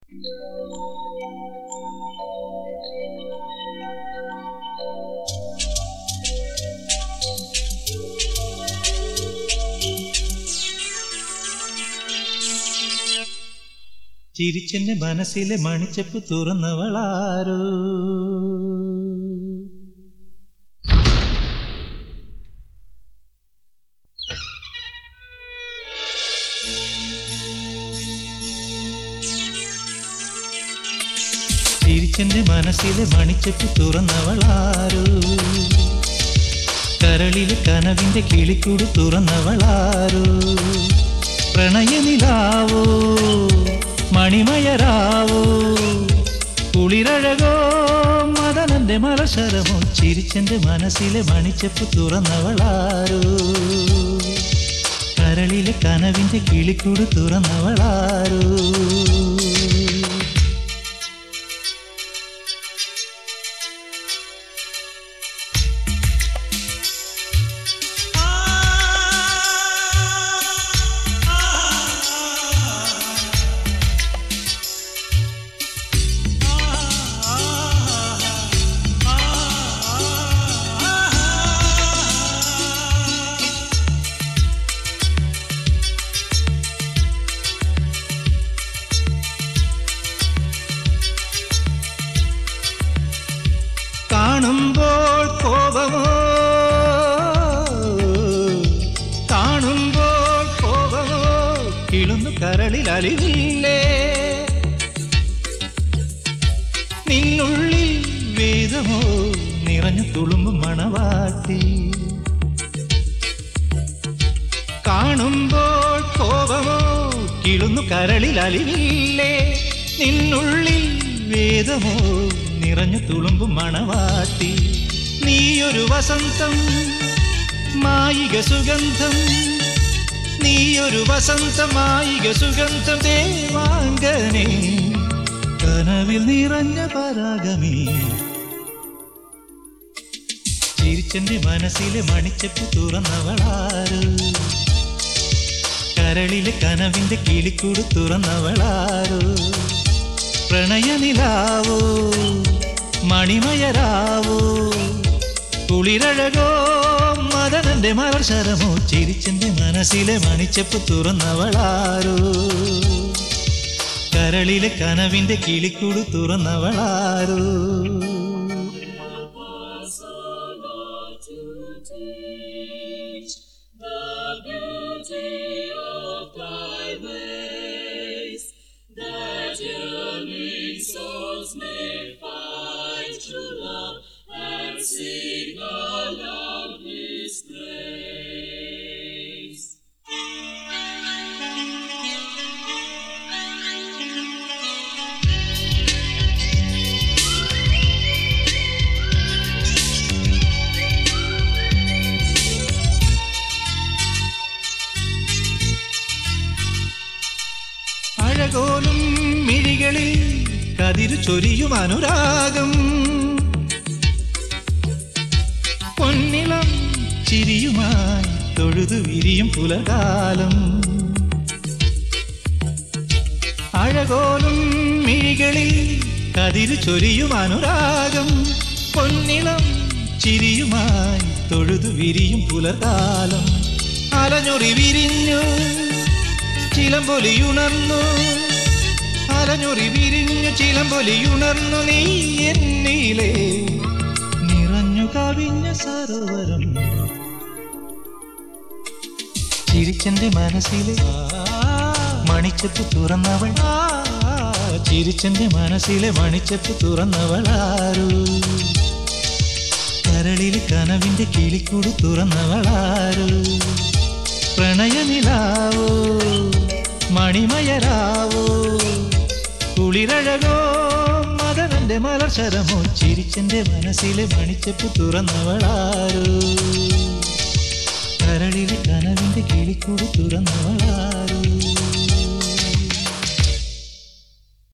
ചിരിച്ചെന്റെ മനസ്സിലെ മണിച്ചപ്പ് തുറന്നവളാരോ ചിരിച്ചെന്റെ മനസ്സിലെ മണിച്ചപ്പ് തുറന്നവളാരോ കരളിലെ കനവിന്റെ കിളിക്കൂട് തുറന്നവളാരോ പ്രണയനിലാവോ മണിമയരാവോ കുളിരഴകോ മദനന്റെ മലശരമോ ചിരിച്ചെന്റെ മനസ്സിലെ മണിച്ചപ്പ് തുറന്നവളാരോ കരളിലെ കനവിന്റെ കിളിക്കൂട് തുറന്നവളാരോ കാണുമ്പോൾ കോപമോ കാണുമ്പോൾ കോപമോ കിളുന്നു കരളിൽ അലിവില്ലേ നിന്നുള്ളിൽ വേദമോ നിറഞ്ഞു തുളുമ്പും മണവാട്ടി കാണുമ്പോൾ കോപമോ കിളുന്നു കരളിൽ അലിവില്ലേ നിന്നുള്ളിൽ വേദമോ നിറഞ്ഞു തുളുമ്പും മണവാട്ടി നീയൊരു വസന്തം മായിക സുഗന്ധം നീയൊരു വസന്ത മായിക സുഗന്ധം ദേവാംഗനെ കനവിൽ നിറഞ്ഞ പരാഗമേ ചിരിച്ചെന്റെ മനസ്സിലെ മണിച്ചപ്പ് തുറന്നവളാര് കരളിലെ കനവിന്റെ കിളിക്കൂട് തുറന്നവളാരോ പ്രണയനിലാവോ മണിമയരാവോ കുളിരഴകോ മദനന്റെ മലർശരമോ ചിരിച്ചെന്റെ മനസ്സിലെ മണിച്ചപ്പ് തുറന്നവളാരോ കരളിലെ കനവിന്റെ കിളിക്കൂട് തുറന്നവളാരോ the beauty of thy ways, that yearning souls may find true love and sing aloud his praise. അഴകോലും മിഴികളിൽ കതിരു ചൊരിയും അനുരാഗം പൊന്നിളം ചിരിയുമായി തൊഴുതു വിരിയും പുലകാലം അഴകോലും മിഴികളിൽ കതിരു ചൊരിയും അനുരാഗം പൊന്നിളം ചിരിയുമായി തൊഴുതു വിരിയും പുലകാലം അലഞ്ഞൊറി വിരിഞ്ഞു ചിലമ്പൊലിയുണർന്നു അലഞ്ഞൊറി വിരിഞ്ഞു ചിലമ്പൊലിയുണർന്നു നീ എന്നിലെ നിറഞ്ഞു കവിഞ്ഞ സരോവരം ചിരിച്ചെന്റെ മനസ്സിലെ മണിച്ചപ്പ് തുറന്നവൾ ചിരിച്ചെന്റെ മനസ്സിലെ മണിച്ചപ്പ് തുറന്നവളാരോ കരളിലെ കനവിന്റെ കിളിക്കൂട് തുറന്നവളാരോ പ്രണയനിലാവോ മണിമയരാവോ കുളിരഴകോ മദനന്റെ മലർശരമോ ചിരിച്ചെന്റെ മനസ്സിലെ മണിച്ചപ്പ് തുറന്നവളാരോ കരളിലെ കനവിന്റെ കിളിക്കൂട് തുറന്നവളാരോ